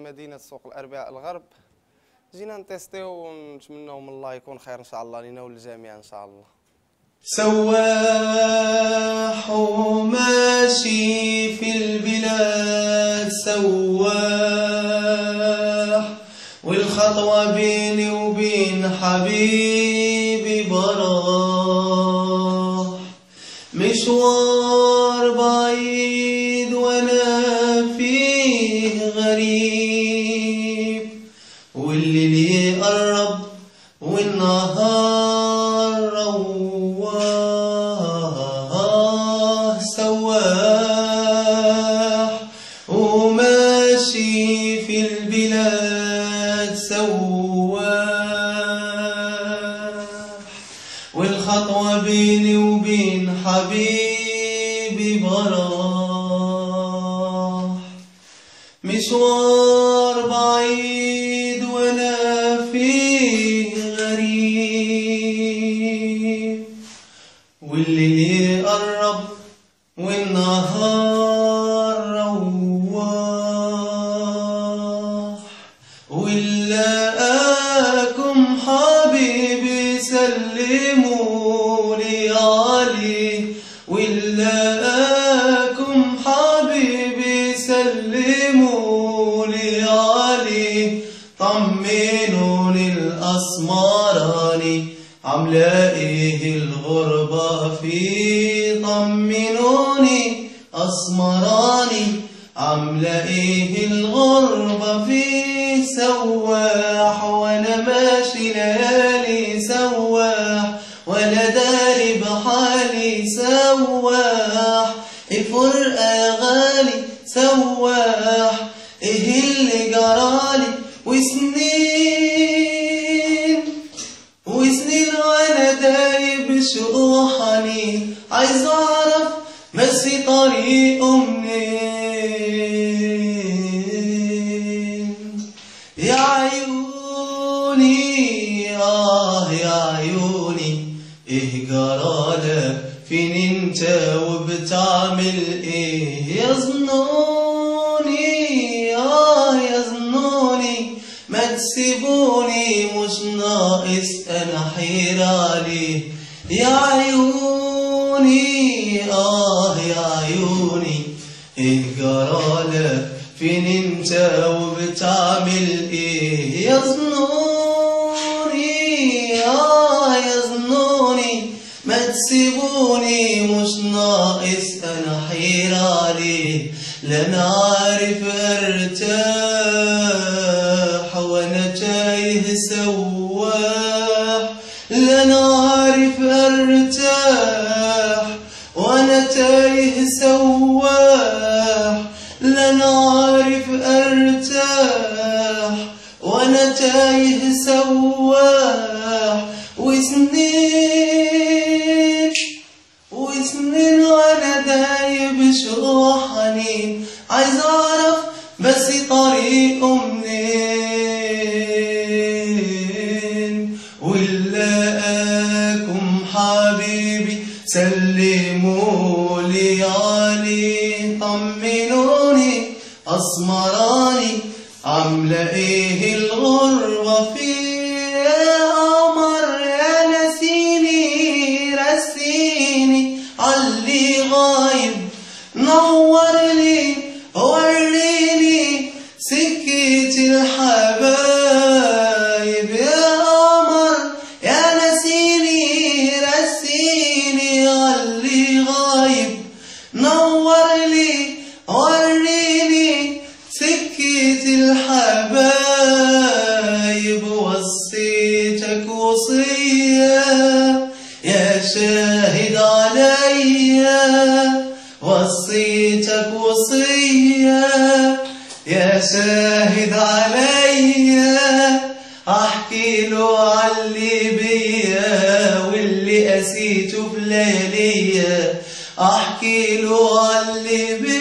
مدينه سوق الاربعاء الغرب جينا نتيستيو ونتمنوا من الله يكون خير ان شاء الله لينا وللجميع ان شاء الله سواح وماشي في البلاد سواح والخطوة بيني وبين حبيبي براح مشوار بعيد وانا فيه غريب والليل يقرب والنهار رواه سواح وماشي في البلاد سواح والخطوة بيني وبين حبيبي براح مشوار بعيد وانا فيه غريب والليل يقرب والنهار رواح ولاقاكم حبيبي سلموا لي عليه ولاقاكم حبيبي سلموا لي عليه طمنوني الأسمراني عاملة ايه الغربة فيه طمنوني أسمراني عاملة ايه الغربة فيه سواح وانا ماشي ليالي سواح ولا داري بحالي سواح الفرقة يا غالي سواح ايه اللي جرالي وسنين وسنين وانا دايب شوق وحنين عايز اعرف بس طريقه منين يا عيوني اه يا عيوني ايه جرالك فين انت وبتعمل ايه يا ظنوني اه يا ظنوني ما تسيبوني مش ناقص انا حير عليه يا عيوني اه يا عيوني ايه جرالك فين انت وبتعمل ايه يا ظنوني اه يا ظنوني ما تسيبوني مش ناقص انا حير عليه لا انا عارف ارتاح وانا تايه سواح لا انا عارف ارتاح وانا تايه سواح لا انا عارف ارتاح وانا تايه سواح وسنين وسنين وانا دايب شوق حنين عايز اعرف بس طريقه منين ولاقاكم حبيبي سلموا لي عليه طمنوني اسمراني عامله ايه الغربه فيه يا قمر يا نسيني رسيني علي غايب نور لي وريني سكة الحبايب يا قمر يا نسيني رسيني علي غايب نور لي وريني سكة الحبايب وصيتك وصية يا شاهد عليا وصيتك وصية يا شاهد عليا احكي له علي بيا واللي قسيته في لياليا احكي له علي بيا